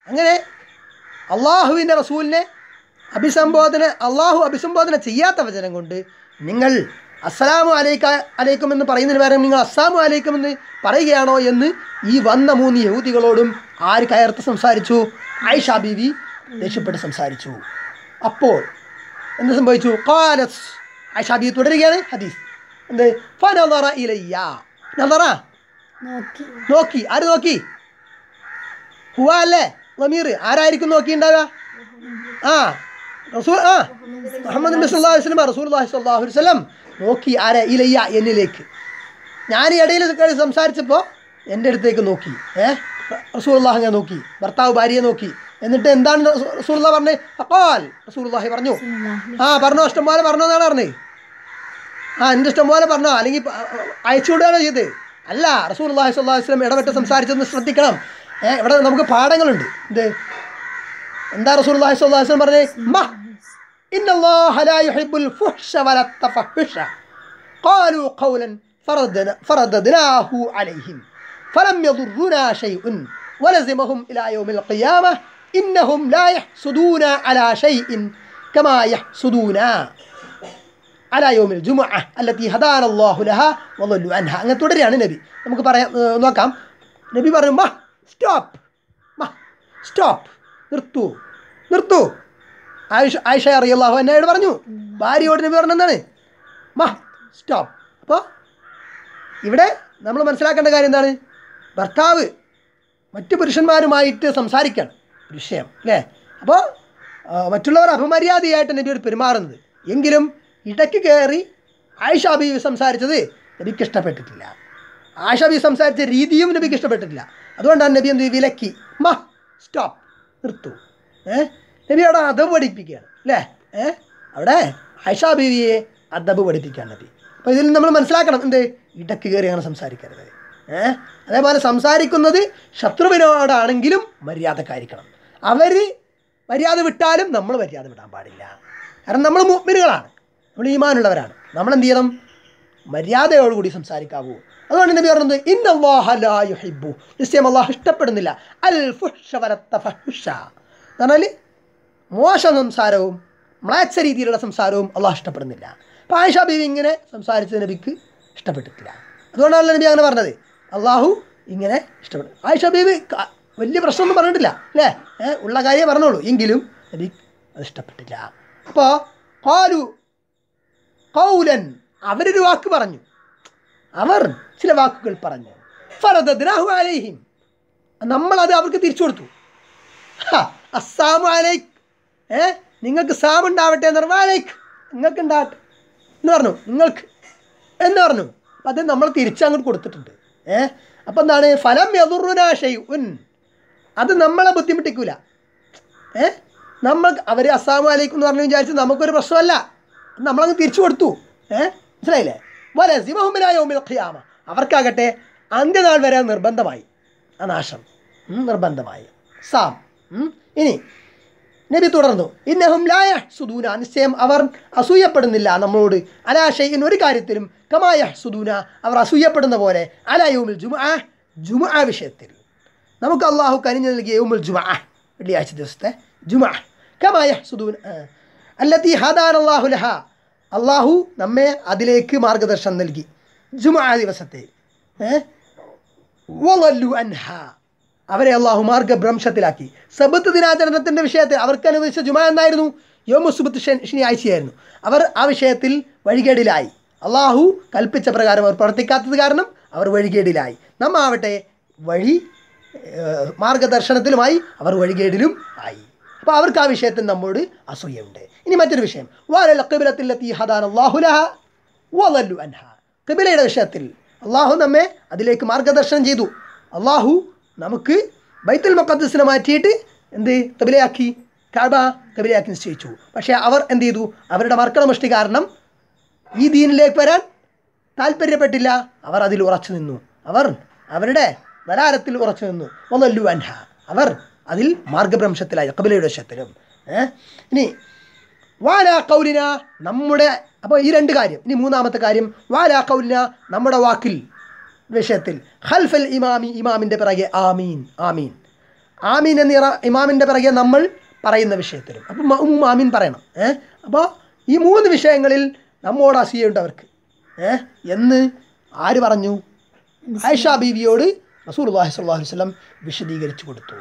അങ്ങനെ അള്ളാഹുവിൻ്റെ റസൂലിനെ അഭിസംബോധന അള്ളാഹു അഭിസംബോധന ചെയ്യാത്ത വചനം കൊണ്ട് നിങ്ങൾ അസ്സലാമു അലൈക്ക അലൈക്കും എന്ന് പറയുന്നതിന് പകരം നിങ്ങൾ അസ്സാമു അലൈക്കും എന്ന് പറയുകയാണോ എന്ന് ഈ വന്ന മൂന്ന് യഹൂദികളോടും ആര് കയർത്ത് സംസാരിച്ചു ആയിഷ ബീവി ദേഷ്യപ്പെട്ട് സംസാരിച്ചു അപ്പോൾ എന്ത് സംഭവിച്ചു കാലസ് ആയിഷ ബീവി തുടരുകയാണ് ഹദീസ് എന്ത് ഫനദറ ഇലയ്യ നദറ നോക്കി നോക്കി ആര് നോക്കി ഹുവ അല്ലേ ലമീർ ആരായിരിക്കും നോക്കിയിട്ടുണ്ടാവുക ആ റസൂൽ ആ മുഹമ്മദ് നബി സല്ലല്ലാഹു അലൈഹി വസല്ലം റസൂലുള്ളാഹി സ്വല്ലല്ലാഹു അലൈഹി വസല്ലം നോക്കി ആരെ ഇലയ്യ എന്നിലേക്ക് ഞാൻ ഈ ഇടയിൽ കയറി സംസാരിച്ചപ്പോൾ എൻ്റെ അടുത്തേക്ക് നോക്കി ഏ റസൂലുള്ളാഹി അങ്ങനെ നോക്കി ഭർത്താവ് ഭാര്യയെ നോക്കി എന്നിട്ട് എന്താണ് റസൂ- റസൂലുള്ളാഹി പറഞ്ഞത് അപ്പാൽ റസൂലുള്ളാഹി പറഞ്ഞു ആ പറഞ്ഞോ ഇഷ്ടം പോലെ പറഞ്ഞോ എന്നാണ് പറഞ്ഞത് ആ എൻ്റെ ഇഷ്ടം പോലെ പറഞ്ഞോ അല്ലെങ്കിൽ പ- അയച്ചു വിടുകയാണോ ചെയ്ത് അല്ല റസൂൽ അള്ളാഹി സ്വല്ലാ വസ്ലം ഇടപെട്ട് സംസാരിച്ചൊന്ന് ശ്രദ്ധിക്കണം ഏ ഇവിടെ നമുക്ക് പാഠങ്ങളുണ്ട് എന്ത് എന്താ റസൂൽ അള്ളാഹി സ്വല്ലാ വസ്ലം പറഞ്ഞേ മ ഇന്നല്ലാഹ ലാ യുഹിബ്ബുൽ ഫുഹ്ശ വല തഫഹുഷ قالوا قولا فردنا فرددناه عليهم فلم يضرنا شيء ولزمهم إلى يوم القيامة إنهم لا يحسدون على شيء كما يحسدون അല യോമിൽ ജുമ അല്ലത്തി ഹദാൻ അള്ളാഹു ലഹ വല്ലു അൻഹ അങ്ങനെ തുടരുകയാണ് നബി നമുക്ക് പറയാം ഏർ നോക്കാം നബി പറയും മ സ്റ്റോപ്പ് മ സ്റ്റോപ്പ് നിർത്തൂ നിർത്തൂ ആയിഷ ആയിഷ അറിയാഹു എന്നോട് പറഞ്ഞു ഭാര്യയോട് നബി പറഞ്ഞ എന്താണ് മ സ്റ്റോപ്പ് അപ്പോൾ ഇവിടെ നമ്മൾ മനസ്സിലാക്കേണ്ട കാര്യം എന്താണ് ഭർത്താവ് മറ്റു പുരുഷന്മാരുമായിട്ട് സംസാരിക്കുകയാണ് ഒരു വിഷയം അല്ലേ അപ്പോൾ മറ്റുള്ളവർ അപമര്യാദയായിട്ട് നബിയോട് പെരുമാറുന്നത് എങ്കിലും ഇടയ്ക്ക് കയറി ആയിഷ ബീവി സംസാരിച്ചത് നബിക്ക് ഇഷ്ടപ്പെട്ടിട്ടില്ല ആയിഷ ബീവി സംസാരിച്ച രീതിയും നബിക്ക് ഇഷ്ടപ്പെട്ടിട്ടില്ല അതുകൊണ്ടാണ് നബി എന്ത് ചെയ്തു? വിലക്കി മ സ്റ്റോപ്പ് നിർത്തൂ ഏ നബി അവിടെ അതബ് പഠിപ്പിക്കുകയാണ് അല്ലേ ഏ അവിടെ ആയിഷ ബീവിയെ അതബ് പഠിപ്പിക്കുകയാണ് നബി അപ്പോൾ ഇതിൽ നമ്മൾ മനസ്സിലാക്കണം എന്ത് ഇടയ്ക്ക് കയറിയാണ് സംസാരിക്കരുത് ഏ അതേപോലെ സംസാരിക്കുന്നത് ശത്രുവിനോടാണെങ്കിലും മര്യാദക്കായിരിക്കണം അവർ മര്യാദ വിട്ടാലും നമ്മൾ മര്യാദ വിടാൻ പാടില്ല കാരണം നമ്മൾ മുഗ്മിനുകളാണ് നമ്മൾ ഈമാനുള്ളവരാണ് നമ്മൾ എന്ത് ചെയ്യണം മര്യാദയോടുകൂടി സംസാരിക്കാവൂ അതുകൊണ്ട് നബി പറഞ്ഞത് ഇന്നല്ലാഹു നിശ്ചയം അള്ളാഹു ഇഷ്ടപ്പെടുന്നില്ല അൽ ഫുഷ വരത്ത ഫഹുഷ എന്ന് പറഞ്ഞാൽ മോശം സംസാരവും മ്ലാച്ച രീതിയിലുള്ള സംസാരവും അള്ളാഹു ഇഷ്ടപ്പെടുന്നില്ല അപ്പോൾ ആയിഷ ബീവി ഇങ്ങനെ സംസാരിച്ചത് നബിക്ക് ഇഷ്ടപ്പെട്ടിട്ടില്ല അതുകൊണ്ടാണല്ലോ നബി അങ്ങനെ പറഞ്ഞത് അള്ളാഹു ഇങ്ങനെ ഇഷ്ടപ്പെടും ആയിഷ ബീവി ക- വലിയ പ്രശ്നമൊന്നും പറഞ്ഞിട്ടില്ല അല്ലേ ഏ, ഉള്ള കാര്യം പറഞ്ഞോളൂ എങ്കിലും നബി അത് ഇഷ്ടപ്പെട്ടില്ല അപ്പോൾ കാലു കൗലൻ അവരൊരു വാക്ക് പറഞ്ഞു അവർ ചില വാക്കുകൾ പറഞ്ഞു ഫറദദ്നാഹു അലൈഹിം നമ്മളത് അവർക്ക് തിരിച്ചു കൊടുത്തു ഹ, അസ്സാമു അലൈക്ക് ഏ നിങ്ങൾക്ക് സാം ഉണ്ടാവട്ടെ എന്ന് പറഞ്ഞു അലൈക്ക് നിങ്ങൾക്ക് ഉണ്ടാവട്ടെ എന്ന് പറഞ്ഞു നിങ്ങൾക്ക് എന്ന് പറഞ്ഞു അപ്പം അത് നമ്മൾ തിരിച്ചങ്ങോട്ട് കൊടുത്തിട്ടുണ്ട് ഏ അപ്പം എന്താണ് ഫലം യദുറുനാശയ് ഉൻ അത് നമ്മളെ ബുദ്ധിമുട്ടിക്കൂല ഏ നമ്മൾ അവർ അസ്സാമു അലൈക്കും എന്ന് പറഞ്ഞു വിചാരിച്ച് നമുക്കൊരു പ്രശ്നമല്ല അത് നമ്മളങ്ങ് തിരിച്ചു കൊടുത്തു ഏ മനസ്സിലായില്ലേ വല സിമഹുമിനായോമിൽ ഖിയാമ അവർക്കാകട്ടെ അന്ത്യനാൾ വരെ നിർബന്ധമായി ആ നാശം ഉം, നിർബന്ധമായി സാം ഉം. ഇനി നബി തുടർന്നു ഇന്നഹും ലായ സുദൂന നിശ്ചയം അവർ അസൂയപ്പെടുന്നില്ല നമ്മളോട് അലാ ഷെയ്ൻ ഒരു കാര്യത്തിലും കമായ സുദൂന അവർ അസൂയപ്പെടുന്ന പോലെ അലായൂമിൽ ജുമ ജുമ വിഷയത്തിൽ നമുക്ക് അള്ളാഹു കനിഞ്ഞു നൽകിയ യൗമുൽ ജുമ വെള്ളിയാഴ്ച ദിവസത്തെ ജുമ കമായ സുദൂൻ അല്ലത്തി ഹദാൻ അള്ളാഹു ലഹ അള്ളാഹു നമ്മെ അതിലേക്ക് മാർഗദർശനം നൽകി ജുമ ദിവസത്തെ ഏ വലല്ലു അൻഹ അവരെ അള്ളാഹു മാർഗഭ്രംശത്തിലാക്കി സബത്ത് ദിനാചരണത്തിൻ്റെ വിഷയത്തിൽ അവർക്ക് അനുവദിച്ച ജുമ എന്നായിരുന്നു യോമു സുബത്ത് ശനിയാഴ്ചയായിരുന്നു അവർ ആ വിഷയത്തിൽ വഴികേടിലായി അള്ളാഹു കൽപ്പിച്ച പ്രകാരം അവർ പ്രവർത്തിക്കാത്തത് കാരണം അവർ വഴികേടിലായി നമ്മാവട്ടെ വഴി ഏഹ്, മാർഗദർശനത്തിലുമായി അവർ വഴികേടിലും ആയി അപ്പോൾ അവർക്ക് ആ വിഷയത്തിൽ നമ്മോട് അസൂയുണ്ട് ഇനി മറ്റൊരു വിഷയം വാലൽ ഖിബ്ലത്തിലെത്തി ഹദാൻ അള്ളാഹുലഹ വലല്ലു അൻഹ ഖിബിലയുടെ വിഷയത്തിൽ അള്ളാഹു നമ്മെ അതിലേക്ക് മാർഗദർശനം ചെയ്തു അള്ളാഹു നമുക്ക് ബൈത്തുൽ മുഖദ്സിനെ മാറ്റിയിട്ട് എന്ത് കബിലയാക്കി കാബ കബിലയാക്കി നിശ്ചയിച്ചു പക്ഷേ അവർ എന്ത് ചെയ്തു അവരുടെ മർക്കടമുഷ്ടി കാരണം ഈ ദീനിലേക്ക് വരാൻ താല്പര്യപ്പെട്ടില്ല അവർ അതിൽ ഉറച്ചു നിന്നു അവർ അവരുടെ വരാരത്തിൽ ഉറച്ചു നിന്നു വലല്ലു അൻഹ അവർ അതിൽ മാർഗഭ്രംശത്തിലായി കബിലയുടെ വിഷയത്തിലും ഏ? ഇനി വാലാ കൗലിന നമ്മുടെ അപ്പോൾ ഈ രണ്ട് കാര്യം ഇനി മൂന്നാമത്തെ കാര്യം വാലാ കൗലിന നമ്മുടെ വാക്കിൽ വിഷയത്തിൽ ഖൽഫൽ ഇമാമി ഇമാമിൻ്റെ പിറകെ ആമീൻ ആമീൻ ആമീൻ എന്നീ ഇമാമിൻ്റെ പിറകെ നമ്മൾ പറയുന്ന വിഷയത്തിലും അപ്പം മഅ്മൂം ആമീൻ പറയണം ഏ അപ്പോൾ ഈ മൂന്ന് വിഷയങ്ങളിൽ നമ്മോട് അസൂയുണ്ട് അവർക്ക് ഏ എന്ന് ആര് പറഞ്ഞു ആയിഷ ബീവിയോട് റസൂൽ അള്ളാഹി സ്വല്ലല്ലാഹു അലൈഹി വസല്ലം വിശദീകരിച്ചു കൊടുത്തു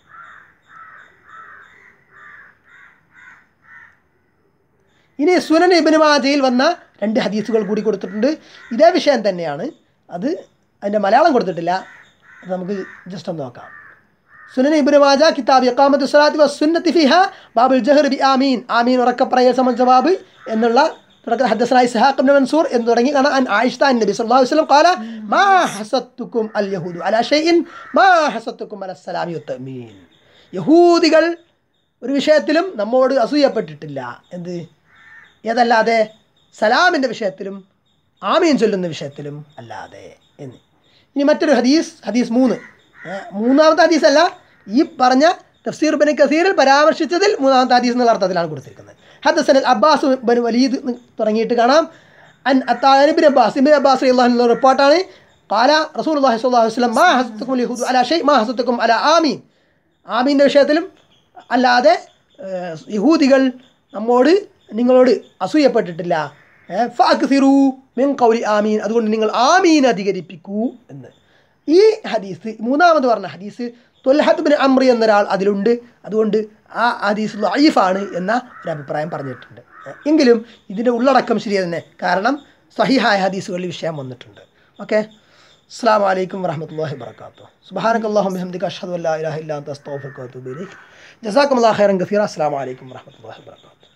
ഇനി സുനൻ ഇബിന് മാജയിൽ വന്ന രണ്ട് ഹദീസുകൾ കൂടി കൊടുത്തിട്ടുണ്ട് ഇതേ വിഷയം തന്നെയാണ് അത് അതിൻ്റെ മലയാളം കൊടുത്തിട്ടില്ല അത് നമുക്ക് ജസ്റ്റ് ഒന്ന് നോക്കാം സുനൻ ഇബ്നു മാജ കിതാബ് ഇഖാമത്തു സ്വലാത്തി വസ്സുന്നത്തി ഫിഹ ബാബുൽ ജഹർ ബി ആമീൻ ആമീൻ ഉറക്കപ്പറയൽ സംബന്ധിച്ച ബാബ് എന്നുള്ള തുടക്കത്തിൽ ഹദ്ദസന ഇസ്ഹാഖ് ഇബ്നു മൻസൂർ എന്ന് തുടങ്ങി കാണാം അൻ ആയിഷ അൻ നബി സല്ലല്ലാഹു അലൈഹി വസല്ലം ഖാല മാ ഹസത്തുക്കും അൽ യഹൂദു അലാ ഷൈഇൻ മാ ഹസത്തുക്കും അല സലാമി വത്തമീൻ യഹൂദികൾ ഒരു വിഷയത്തിലും നമ്മോട് അസൂയപ്പെട്ടിട്ടില്ല എന്ത് ഏതല്ലാതെ സലാമിൻ്റെ വിഷയത്തിലും ആമീൻ ചൊല്ലുന്ന വിഷയത്തിലും അല്ലാതെ എന്ന് ഇനി മറ്റൊരു ഹദീസ് ഹദീസ് മൂന്ന് ഏ, മൂന്നാമത്തെ ഹദീസ് അല്ല ഈ പറഞ്ഞ തഫ്സീർ ബൻ കസീറിൽ പരാമർശിച്ചതിൽ മൂന്നാമത്തെ ഹദീസ് എന്നുള്ള അർത്ഥത്തിലാണ് കൊടുത്തിരിക്കുന്നത് ഹദസൻ അബ്ബാസ് ബൻ വലീദ് എന്ന് തുടങ്ങിയിട്ട് കാണാം അൻ അത്താനിബിൻ അബ്ബാസ് ഇബിൻ അബ്ബാസ് റളിയല്ലാഹു റിപ്പോർട്ടാണ് قال റസൂൽ അള്ളാഹി സ്വല്ലല്ലാഹു അലൈഹി വസല്ലം മാ ഹസത്തുക്കും യഹൂദു അലാ ഷൈ മാ ഹസത്തുക്കും അലാ ആമീൻ ആമീൻ്റെ വിഷയത്തിലും അല്ലാതെ ഏഹ്, യഹൂദികൾ നമ്മോട് നിങ്ങളോട് അസൂയപ്പെട്ടിട്ടില്ല ഫാക്സിറു മിൻ കൗലി ആമീൻ അതുകൊണ്ട് നിങ്ങൾ ആമീൻ അധികരിപ്പിക്കൂ എന്ന് ഈ ഹദീസ് മൂന്നാമത് പറഞ്ഞ ഹദീസ് തൊൽഹത്ത് ബിൻ അമ്രി എന്നൊരാൾ അതിലുണ്ട് അതുകൊണ്ട് ആ ഹദീസ് ലൈഫാണ് എന്ന ഒരു അഭിപ്രായം പറഞ്ഞിട്ടുണ്ട് എങ്കിലും ഇതിൻ്റെ ഉള്ളടക്കം ശരി തന്നെ കാരണം സഹിഹായ ഹദീസുകളിൽ വിഷയം വന്നിട്ടുണ്ട് ഓക്കെ അസ്സാം വലൈക്കും വറഹമത്തല്ലാഹി വർക്കാത്തു സുബാനക്ക് അള്ളാഹു ബിഹംദിക അഷ്ഹദു അല്ലാ ഇലാഹ ഇല്ലാ അൻത അസ്തഗ്ഫിറുക വഅതൂബു ഇലൈക് ജസാക്കമുല്ലാഹു ഖൈറൻ കസീറ അസ്സലാമു അലൈക്കും വറഹമത്തല്ലാഹി വർക്കാത്തു